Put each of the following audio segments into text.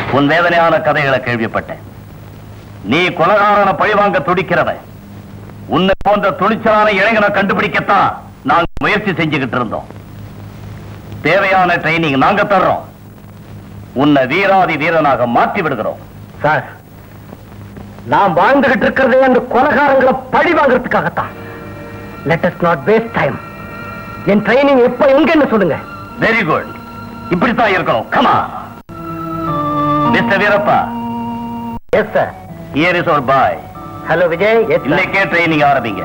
உன் வேதனையான கதைகளை கேள்விப்பட்டேன் நீ கொலகாரன பழிவாங்க துடிக்கிறவன் உன்னை போன்ற துணிச்சலான இளைஞனை கண்டுபிடிக்கத்தான் நாங்க முயற்சி செஞ்சுக்கிட்டு இருந்தோம் தேவையான ட்ரைனிங் நாங்க தர்றோம் உன்னை வீராதி வீரனாக மாற்றி விடுகிறோம் சார் நான் வாழ்ந்துகிட்டு இருக்கிறதே அந்த கொலகாரங்களை பழி வாங்குறதுக்காகத்தான் let us not waste time என் ட்ரைனிங் எப்ப எங்கன்னு சொல்லுங்க வெரி குட் இப்படித்தான் இருக்கணும் கமா mister Veerappa yes sir here is ஒரு பாய் ஹலோ விஜய் எஸ் இன்னைக்கே ட்ரைனிங் ஆரம்பிங்க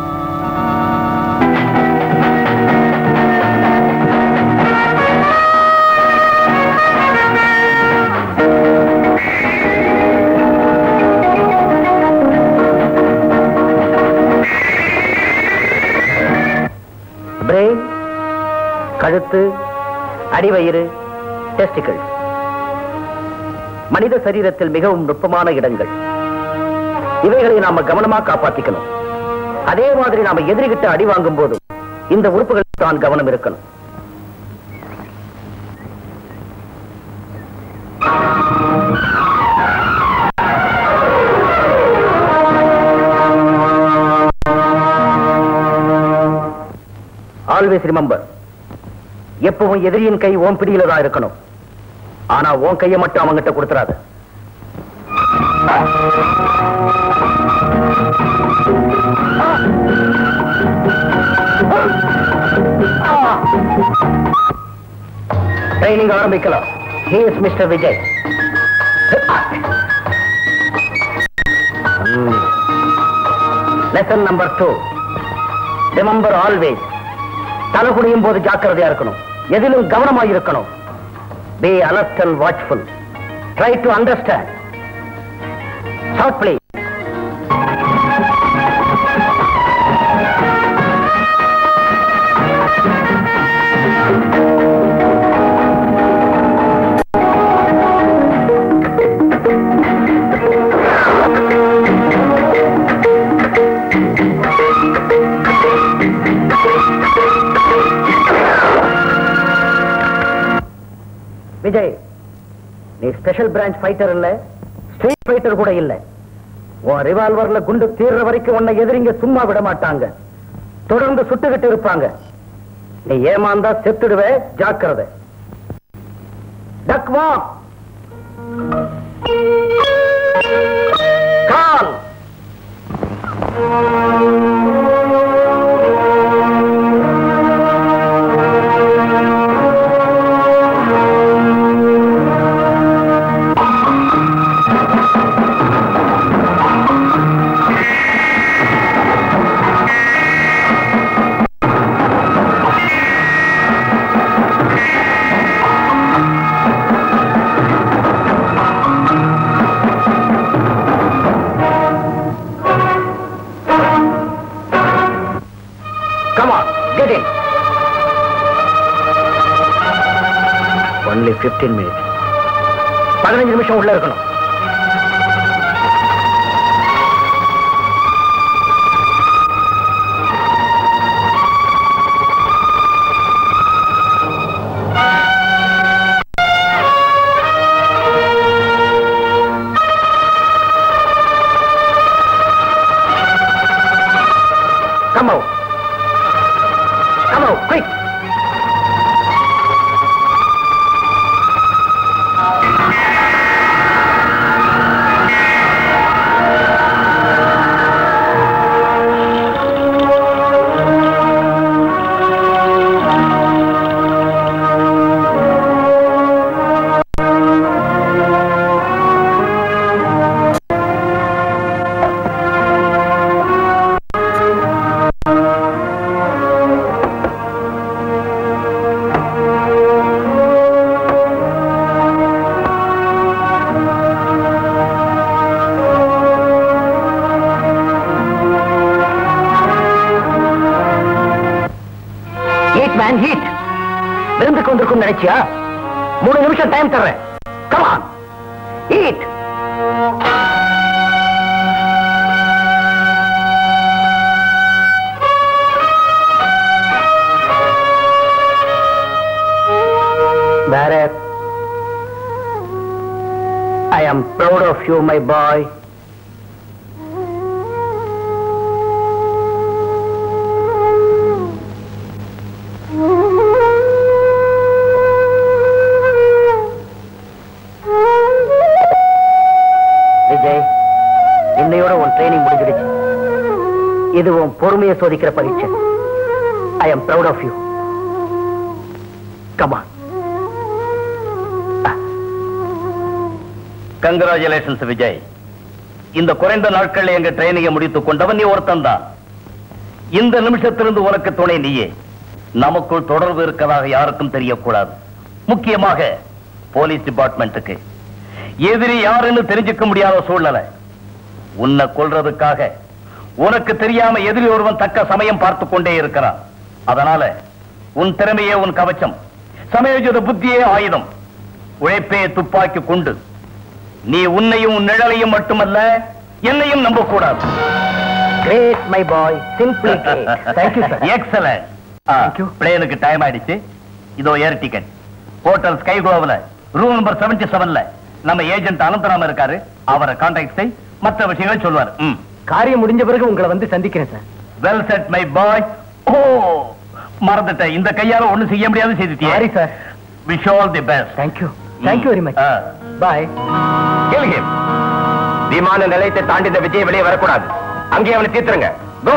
பிரெயின் கழுத்து அடிவயிறு டெஸ்டிகள் மனித சரீரத்தில் மிகவும் நுட்பமான இடங்கள் இவைகளை நாம கவனமா காப்பாத்திக்கணும் அதே மாதிரி நாம எதிரிகிட்ட அடி வாங்கும் போதும் இந்த உறுப்புகள் தான் கவனம் இருக்கணும் ஆல்வேஸ் ரிமெம்பர் எப்பவும் எதிரியின் கை ஓம் பிடியில தான் இருக்கணும் ஆனா உன் கையை மட்டும் அவங்கிட்ட கொடுத்துறாத ட்ரைனிங் ஆரம்பிக்கலாம் hey is mister Vijay lesson number two remember always தலை குனியும் போது ஜாக்கிரதையா இருக்கணும் எதிலும் கவனமாக இருக்கணும் be alert and watchful try to understand short play Vijay நீ ஸ்பெஷல் பிரான்ச் ஃபைட்டர் இல்ல ஸ்ட்ரீட் ஃபைட்டர் கூட இல்ல உன் ரிவால்வர்ல குண்டு தீர்ற வரைக்கும் உன்னை எதிரிங்க சும்மா விட மாட்டாங்க தொடர்ந்து சுட்டுக்கிட்டு இருப்பாங்க நீ ஏமாந்தா செத்துடுவே ஜாக்கிரதை டக்வா கால் Come on, get in. Only 15 minutes. பதினஞ்சு நிமிஷம் உள்ள இருக்கணும் Come out. Come out, quick. Heat man heat விருந்து கொண்டிருக்கும் நினைச்சியா மூணு நிமிஷம் டைம் தர்றேன் கமான் ஹீட் வேற ஐ am proud of you my boy Vijay இன்னையோட உன் ட்ரைனிங் முடிஞ்சிடுச்சு இது உன் பொறுமையை சோதிக்கிற பரீட்சை I am proud of you come on congratulations Vijay இந்த குறைந்த நாட்கள் எங்க ட்ரைனிங்கை முடித்துக் கொண்டவன் நீ ஒருத்தன் தான் இந்த நிமிஷத்திலிருந்து உனக்கு துணை நீயே நமக்குள் தொடர்பு இருக்கதாக யாருக்கும் தெரியக்கூடாது முக்கியமாக போலீஸ் டிபார்ட்மெண்ட்டுக்கு எதிரி யாருன்னு தெரிஞ்சுக்க முடியாத சூழ்நிலை உன்னை கொல்றதுக்காக உனக்கு தெரியாம எதிரி ஒருவன் தக்க சமயம் பார்த்து கொண்டே இருக்கிறான் அதனால உன் திறமையே உன் கவச்சம் சமயோஜித புத்தியே ஆயுதம் உழைப்பே துப்பாக்கி கொண்டு நீ உன்னையும் உன் நிழலையும் மட்டுமல்ல என்னையும் நம்பக்கூடாது great my boy simple thank you sir excellent Thank you. பிளேனுக்கு டைம் ஆயிடுச்சு இதோ ஏர் டிக்கெட் ஹோட்டல் ஸ்கை குளோவ்ல ரூம் நம்பர் 77 செவன்ல நம்ம ஏஜென்ட் அனந்தராம இருக்காரு அவரை கான்டாக்ட் செய் மற்ற விஷயங்களை சொல்வார் ம் காரியம் முடிஞ்ச பிறகு உங்களை வந்து சந்திக்கிறேன் sir well said my boy oh மறந்துட்டேன் இந்த கையால ஒண்ணும் செய்ய முடியாது செய்துட்டியே sorry sir wish all the best thank you thank you very much boy கேளுங்க விமான நிலையத்தை தாண்டி இந்த விஜய் வெளியே வரக்கூடாது அங்கே அவனை தீர்த்துருங்க go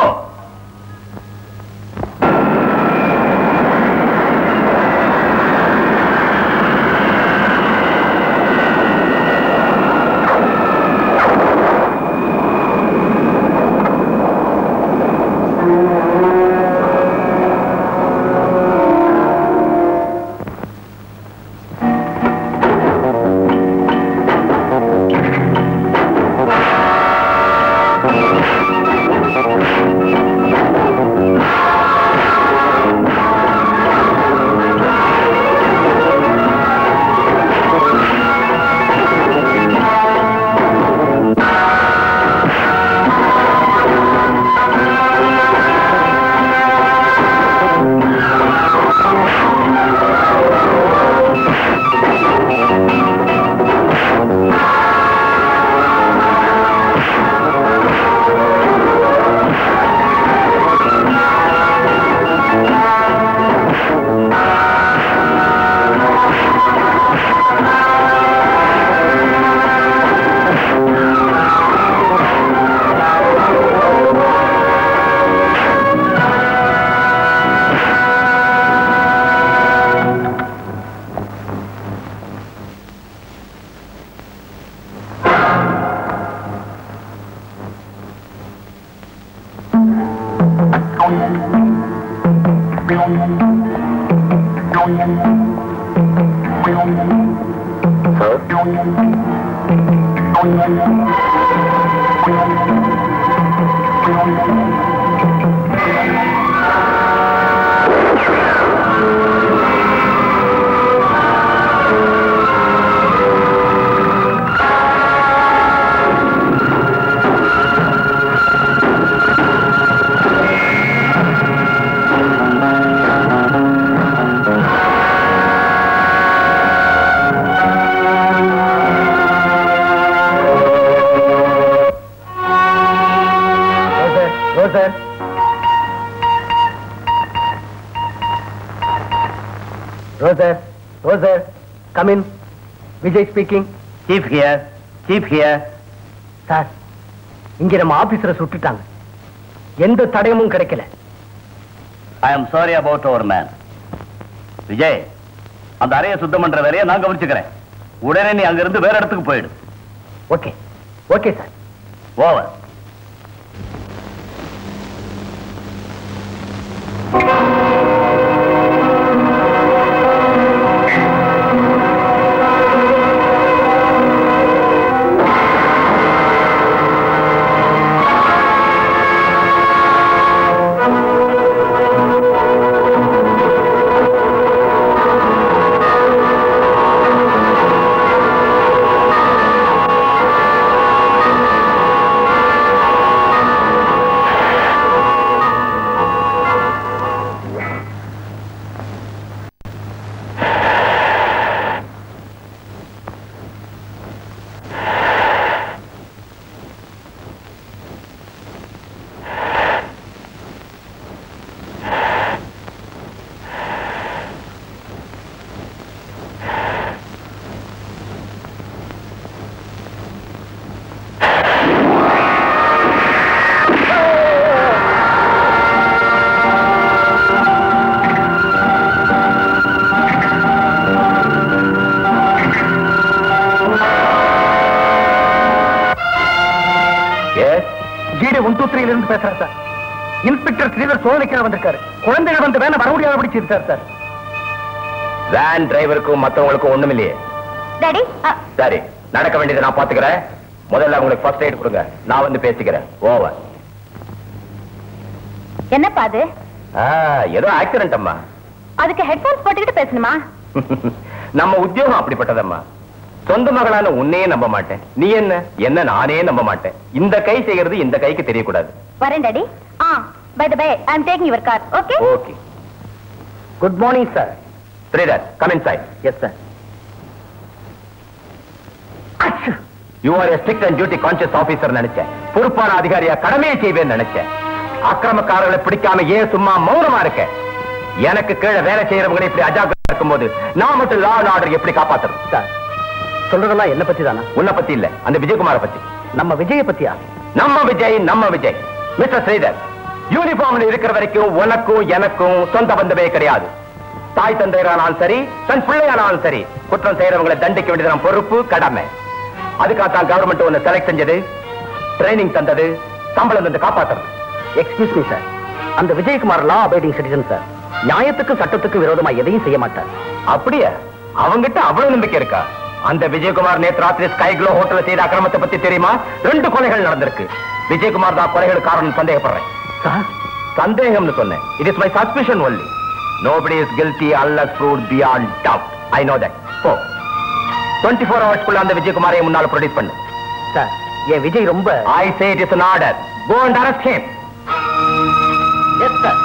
roger roger roger roger come in Vijay speaking chief here chief here sir இங்க நம்ம ஆபீசரை சுட்டுட்டாங்க எந்த தடயமும் கிடைக்கல I am sorry about our man Vijay அந்த அறையை சுத்தம் பண்ற வேலையை நான் கவனிச்சுக்கிறேன் உடனே நீ அங்கிருந்து வேற இடத்துக்கு போயிடு okay okay sir over one two த்ரீல இருந்து பேசுறேன் சார் இன்ஸ்பெக்டர் ஸ்ரீதர் சோதனைக்காக வந்திருக்காரு குழந்தைகள் வந்து வேணா வர முடியாத பிடிச்சிருக்காரு சார் வேன் டிரைவருக்கும் மத்தவங்களுக்கும் ஒண்ணும் இல்லையே டாடி சரி நடக்க வேண்டியதை நான் பாத்துக்கிறேன் முதல்ல உங்களுக்கு ஃபர்ஸ்ட் எய்ட் கொடுங்க நான் வந்து பேசிக்கிறேன் ஓவர் என்னப்பா அது ஏதோ ஆக்சிடென்ட் அம்மா அதுக்கு ஹெட்போன்ஸ் போட்டுக்கிட்டு பேசணுமா நம்ம உத்தியோகம் அப்படிப்பட்டதம்மா சொந்த மகளான உன்னையே நம்ப மாட்டேன் நீ என்ன என்ன நானே நம்ப மாட்டேன் இந்த கை செய்யறது இந்த கைக்கு தெரியக்கூடாது வரேன் daddy ah by the by I am taking your car okay okay good morning sir Sridhar come inside yes sir you are a strict and duty conscious officer நினைச்சேன் பொறுப்பான அதிகாரியா கடமையை செய்வேன்னு நினைச்சேன் அக்கிரமக்காரர்களை பிடிக்காம ஏன் சும்மா மௌனமா இருக்க எனக்கு கீழே வேலை செய்யறவங்க இப்படி அஜாக்கிரதா இருக்கும்போது நான் மட்டும் லா அண்ட் ஆர்டர் எப்படி காப்பாத்துறது சார் சொல்றதெல்லாம் என்ன பத்தி தானா உன்னை பத்தி இல்ல அந்த விஜயகுமார பத்தி நம்ம விஜய பத்தியா நம்ம விஜய் நம்ம விஜய் மிஸ்டர் ஸ்ரீதர் யூனிஃபார்ம்ல இருக்கிற வரைக்கும் உனக்கும் எனக்கும் சொந்த பந்தமே கிடையாது தாய் தந்தையரானாலும் சரி தன் பிள்ளையானாலும் சரி குற்றம் செய்யறவங்களை தண்டிக்க வேண்டியது நம்ம பொறுப்பு கடமை அதுக்காகத்தான் கவர்மெண்ட் ஒன்னு செலக்ட் செஞ்சது ட்ரைனிங் தந்தது சம்பளம் தந்து காப்பாத்துறது எக்ஸ்கியூஸ் மீ சார் அந்த Vijayakumar law abiding citizen sir நியாயத்துக்கு சட்டத்துக்கு விரோதமா எதையும் செய்ய மாட்டார் அப்படியே அவங்கிட்ட அவ்வளவு நம்பிக்கை இருக்கா அந்த விஜயகுமார் நேற்று ராத்திரி ஸ்கை க்ளோ ஹோட்டல்ல செய்த அக்கிரமத்தை பத்தி தெரியுமா ரெண்டு கொலைகள் நடந்திருக்கு விஜயகுமார் தான் கொலைகள் காரணம் சந்தேகப்படுறேன் சார் சந்தேகம்னு சொன்னேன் it is my suspicion only nobody is guilty unless prove beyond doubt I know that போ டுவெண்ட்டி ஃபோர் ஹவர்ஸ்க்குள்ள அந்த விஜயகுமாரை முன்னால ப்ரொடியூஸ் பண்ணு சார் என் விஜய் ரொம்ப I say it is an order go and arrest him yes sir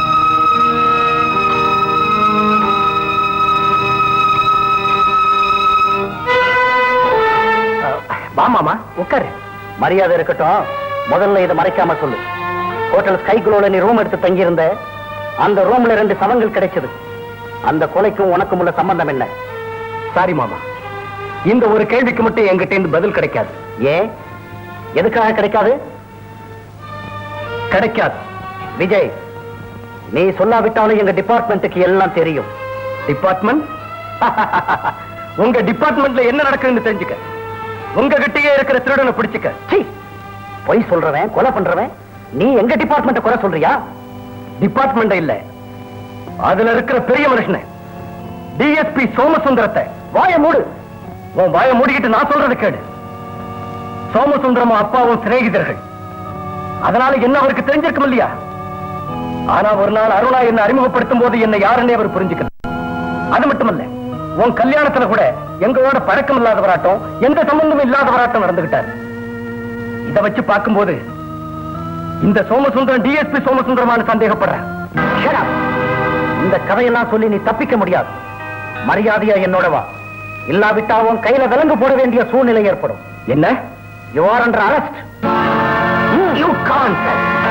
வாமாமா உட்காரு மரியாதை இருக்கட்டும் முதல்ல இதை மறைக்காம சொல்லு ஹோட்டல் ஸ்கை குளோல நீ ரூம் எடுத்து தங்கி இருந்த அந்த ரூம்ல ரெண்டு சவங்கள் கிடைச்சது அந்த கொலைக்கும் உனக்கும் உள்ள சம்பந்தம் என்ன சாரி மாமா இந்த ஒரு கேள்விக்கு மட்டும் என்கிட்ட இருந்து பதில் கிடைக்காது ஏன் எதுக்காக கிடைக்காது கிடைக்காது விஜய் நீ சொல்லாவிட்டாலும் எங்க டிபார்ட்மெண்ட்டுக்கு எல்லாம் தெரியும் டிபார்ட்மெண்ட் உங்க டிபார்ட்மெண்ட்ல என்ன நடக்குதுன்னு தெரிஞ்சுக்க உங்க கிட்டயே இருக்கிற திருடனை பிடிச்சுக்க சீ பொய் சொல்றவன் கொலை பண்றவன் நீ எங்க டிபார்ட்மெண்ட்டை குறை சொல்றியா டிபார்ட்மெண்ட் இல்ல அதுல இருக்கிற பெரிய மனுஷனை டிஎஸ்பி சோமசுந்தரத்தை வாய மூடு உன் வாய மூடிக்கிட்டு நான் சொல்றது கேடு சோமசுந்தரமும் அப்பாவும் சிநேகிதர்கள் அதனால என்ன அவருக்கு தெரிஞ்சிருக்கும் இல்லையா ஆனா ஒரு நாள் அருணா என்ன அறிமுகப்படுத்தும் போது என்ன யாருன்னே அவர் புரிஞ்சுக்கல அது மட்டுமல்ல உன் கல்யாணத்துல கூட எங்களோட பழக்கம் இல்லாதவராட்டம் எந்த சம்பந்தமும் இல்லாதவராட்டம் நடந்துகிட்டார் இத வச்சு பார்க்கும்போது இந்த சோமசுந்தரம் டிஎஸ்பி சோமசுந்தரமான சந்தேகப்படுறேன் Shut up. இந்த கதையெல்லாம் சொல்லி நீ தப்பிக்க முடியாது மரியாதையா என்னோட வா இல்லாவிட்டா உன் கையில விலங்கு போட வேண்டிய சூழ்நிலை ஏற்படும் என்ன you are under arrest you can't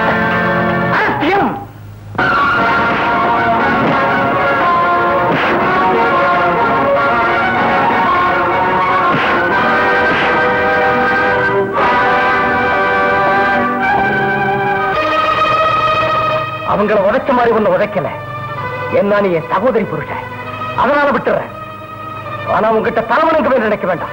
அவங்கள உதைச்ச மாதிரி ஒண்ணு உதைக்கல என்ன நீ என் சகோதரி புருஷன் அதனால விட்டுறேன் ஆனா உங்ககிட்ட தலைவனுக்கு நினைக்க வேண்டாம்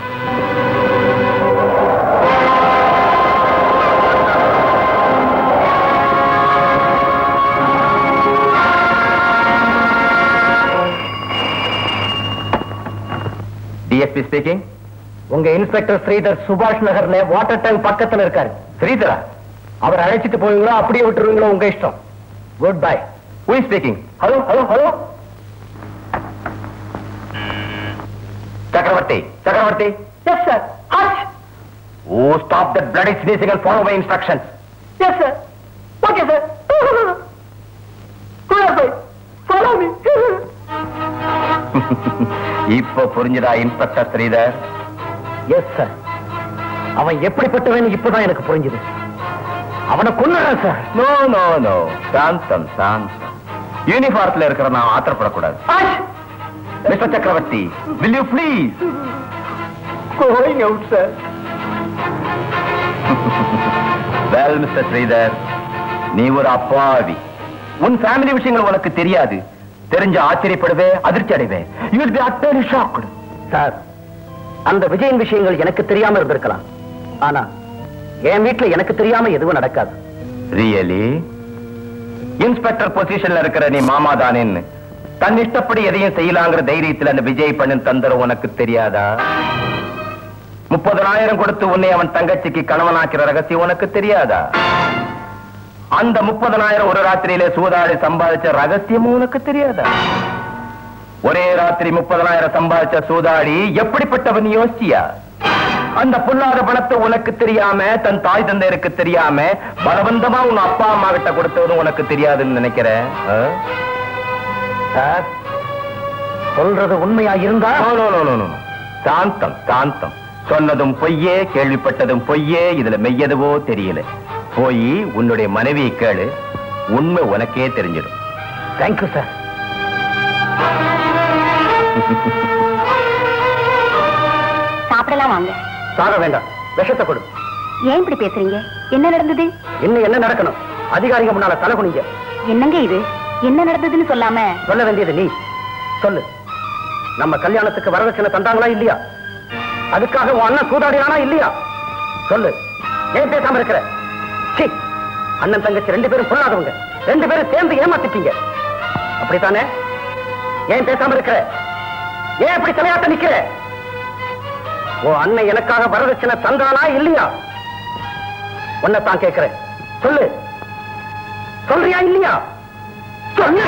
டிஎஸ்பி ஸ்பீக்கிங் உங்க இன்ஸ்பெக்டர் ஸ்ரீதர் சுபாஷ் நகர்ல வாட்டர் டேங்க் பக்கத்துல இருக்காரு ஸ்ரீதரா அவர் அழைச்சிட்டு போவீங்களோ அப்படியே விட்டுருவீங்களோ உங்க இஷ்டம் good bye Who is speaking? Hello, hello, hello. Chakravarti, Chakravarti. Yes sir Oh, stop that bloody sneezing and follow my instructions. Yes sir okay sir follow me இப்போ புரிஞ்சுதா இன்ஸ்பெக்டர் ஸ்ரீதர் எஸ் சார் அவன் எப்படிப்பட்டவன் இப்பதான் எனக்கு புரிஞ்சுது அவனை கொன்னுறேன் சார் நோ நோ நோ சாந்தம் சாந்தம் யூனிஃபார்ம்ல இருக்கிற நான் ஆத்திரப்படக்கூடாது mister Chakravarti will you please going out sir well mister Sridhar நீ ஒரு அப்பாவி உன் ஃபேமிலி விஷயங்கள் உனக்கு தெரியாது தெரிஞ்ச ஆச்சரியப்படுவே அதிர்ச்சி அடைவே you will be utterly shocked sir அந்த விஜயின் விஷயங்கள் எனக்கு தெரியாம இருந்திருக்கலாம் ஆனா என் வீட்டுல எனக்கு தெரியாம எதுவும் நடக்காது ரியலி இன்ஸ்பெக்டர் பொசிஷன்ல இருக்கிற நீ மாமா தானேன்னு தன் இஷ்டப்படி எதையும் செய்யலாங்கிற தைரியத்துல அந்த விஜய் பண்ணு தந்திரம் உனக்கு தெரியாதா முப்பதனாயிரம் கொடுத்து உன்னை அவன் தங்கச்சிக்கு கணவனாக்கிற ரகசியம் உனக்கு தெரியாதா அந்த முப்பதனாயிரம் ஒரு ராத்திரியில சூதாடி சம்பாதிச்ச ரகசியமும் உனக்கு தெரியாதா ஒரே ராத்திரி முப்பதனாயிரம் சம்பாதிச்ச சூதாடி எப்படிப்பட்டவன் யோசிச்சியா அந்த பொல்லாத பணத்தை உனக்கு தெரியாம தன் தாய் தந்தையருக்கு தெரியாம பலவந்தமா உங்க அப்பா அம்மா கிட்ட கொடுத்ததும் உனக்கு தெரியாதுன்னு நினைக்கிறேன் ஆ? சார் சொல்றது உண்மையா இருந்தா No, no, no, no, no. சாந்தம் சாந்தம் சொன்னதும் பொய்யே கேள்விப்பட்டதும் பொய்யே இதுல மெய்யதுவோ தெரியல போய் உன்னுடைய மனைவியை கேளு உண்மை உனக்கே தெரிஞ்சிடும் தேங்க்யூ சார் சாப்பிடலாம் வாங்க சாக வேண்டாம் விஷத்தை கொடு ஏன் இப்படி பேசுறீங்க என்ன நடந்தது இன்னும் என்ன நடக்கணும் அதிகாரிங்க முன்னால தலை குனிங்க என்னங்க இது என்ன நடந்ததுன்னு சொல்லாம சொல்ல வேண்டியது நீ சொல்லு நம்ம கல்யாணத்துக்கு வரதட்சணை தந்தாங்களா இல்லையா அதுக்காக உன் அண்ணன் சூதாடினானா இல்லையா சொல்லு ஏன் பேசாம இருக்கிற சீ அண்ணன் தங்கச்சி ரெண்டு பேரும் பொல்லாதவங்க ரெண்டு பேரும் சேர்ந்து ஏமாத்திட்டீங்க அப்படித்தானே ஏன் பேசாம இருக்கிற ஏன் இப்படி தலையாட்ட நிக்கிற உன் அண்ணன் எனக்காக வரதட்சணை தந்தானா இல்லையா உன்னைத்தான் கேட்கிறேன் சொல்லு சொல்றியா இல்லையா சொல்லு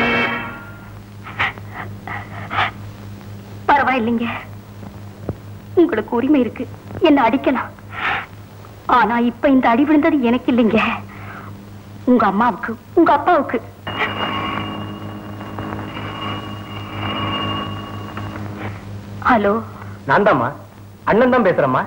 பரவாயில்லைங்க உங்களுக்கு உரிமை இருக்கு என்ன அடிக்கலாம் ஆனா இப்ப இந்த அடி விழுந்தது எனக்கு இல்லைங்க உங்க அம்மாவுக்கு உங்க அப்பாவுக்கு ஹலோ நான் தான்மா அண்ணன் தான் பேசுறேம்மா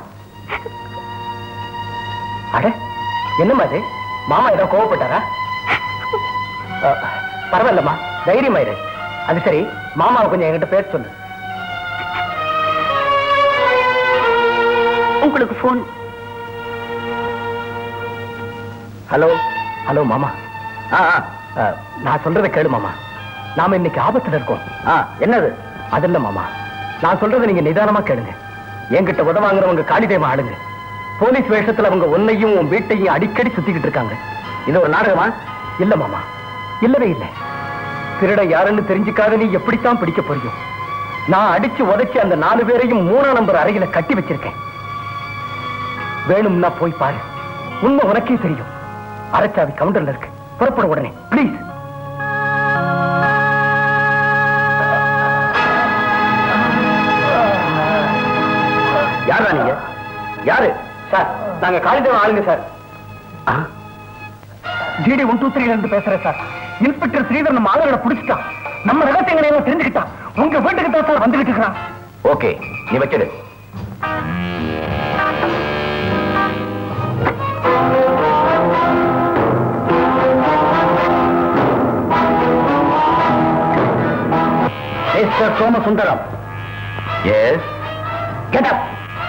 அட என்னம்மா இது மாமா ஏதோ கோவப்பட்டாரா அஹ், பரவாயில்லம்மா தைரியமா இரு அது சரி மாமாவை கொஞ்சம் என்கிட்ட பேச சொல்லு உங்களுக்கு போன் ஹலோ ஹலோ மாமா ஆ ஆ, அஹ், நான் சொல்றதை கேளு மாமா நாம இன்னைக்கு ஆபத்துல இருக்கோம் ஆ என்னது அது இல்ல மாமா நான் சொல்றதை நீங்க நிதானமா கேளுங்க என்கிட்ட உதவாங்கிறவங்க காளிதேவ ஆளுங்க போலீஸ் வேஷத்துல அவங்க உன்னையும் உன் வீட்டையும் அடிக்கடி சுத்திக்கிட்டு இருக்காங்க இது ஒரு நாடகமா இல்ல மாமா இல்லவே இல்ல திருட யாருன்னு தெரிஞ்சுக்காத நீ எப்படித்தான் பிடிக்க போறியும் நான் அடிச்சு உதைச்சு அந்த நாலு பேரையும் மூணாம் நம்பர் அறையில கட்டி வச்சிருக்கேன் வேணும்னா போய் பாரு உண்மை உனக்கே தெரியும் அரைச்சாவி கவுண்டர்ல இருக்கு புறப்பட உடனே ப்ளீஸ் யாரா நீங்க யாரு சார் நாங்க காளிதேவன் ஆளுங்க சார் ஜிடி ஒன் டூ த்ரீல இருந்து பேசுறேன் சார் இன்ஸ்பெக்டர் ஸ்ரீதர் நம்ம ஆளுகளை பிடிச்சிட்டான் நம்ம ரகசியங்களை எல்லாம் தெரிஞ்சுக்கிட்டான் உங்க வீட்டுக்கு தான் சார் வந்துகிட்டு இருக்கிறான் ஓகே நீ வச்சிடு mister Somasundaram yes get up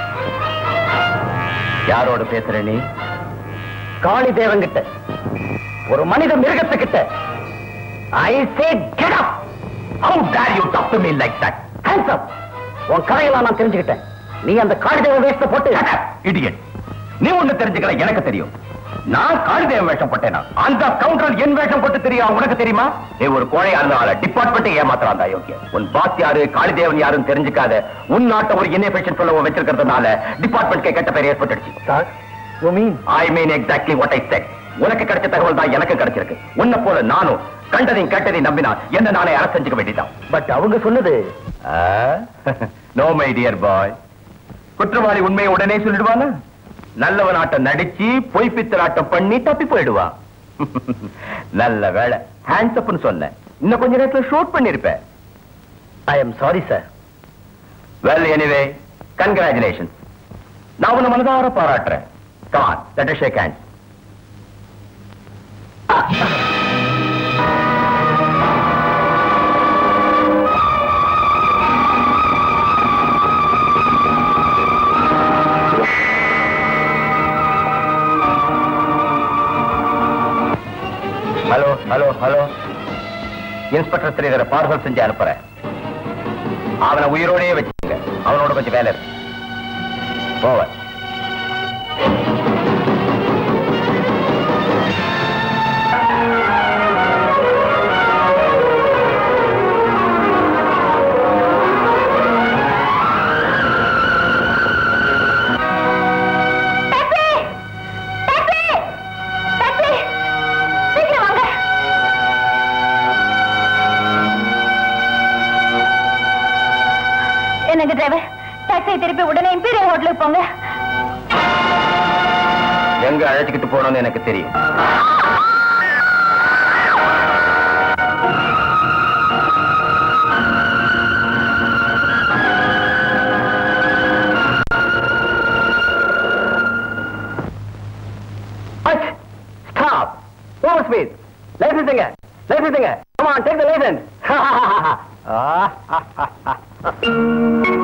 யாரோட பேசுற நீ காளி தேவங்கிட்ட ஒரு மனித மிருகத்துக்கிட்ட I say get up how dare you talk to me like that hands up உன் கதையெல்லாம் நான் தெரிஞ்சுக்கிட்டேன் நீ அந்த காளி தேவ வேஷத்தை போட்டு இடியட் நீ ஒண்ணு தெரிஞ்சுக்கல எனக்கு தெரியும் நான் காளிதேவன் வேஷம் போட்டேனா அந்த கவுண்டர் என் வேஷம் போட்டு தெரியும் உனக்கு தெரியுமா நீ ஒரு கோழையா இருந்தால டிபார்ட்மெண்ட் ஏமாத்துறான் தான் யோக்கிய உன் பாஸ் யாரு காளிதேவன் யாருன்னு தெரிஞ்சுக்காத உன் நாட்டை ஒரு இன்எஃபிஷியன் சொல்ல வச்சிருக்கிறதுனால டிபார்ட்மெண்ட் கெட்ட பேர் ஏற்பட்டுடுச்சு sir you mean I mean exactly what I said உனக்கு கிடைச்ச தகவல் தான் எனக்கு கிடைச்சிருக்கு உன்னை போல நானும் கண்டதையும் கேட்டதையும் நம்பினா என்ன நானே அரசு செஞ்சுக்க வேண்டியதான் பட் அவங்க சொன்னது நோ மை டியர் பாய் குற்றவாளி உண்மையை உடனே சொல்லிடுவானா நல்லவனாட்டம் நடிச்சு பொய் பித்தலாட்டம் பண்ணி தப்பி போயிடுவான் நல்ல வேலை ஹேண்ட்ஸ் அப்னு சொன்னேன் இன்னும் கொஞ்ச நேரத்துல ஷூட் பண்ணிருப்பேன் I am sorry sir well anyway congratulation நான் உன்னை மனதார பாராட்டுறேன் come on let us shake hands hello hello hello inspector ஸ்ரீதரை பார்சல் செஞ்சு அனுப்புறேன் அவனை உயிரோடயே வச்சுங்க அவனோட கொஞ்சம் வேலை இருக்கு போவ எங்க அழைச்சுக்கிட்டு போகணும்னு எனக்கு தெரியும் Stop! Overspeed! Licensing it! Licensing it! Come on, take the license!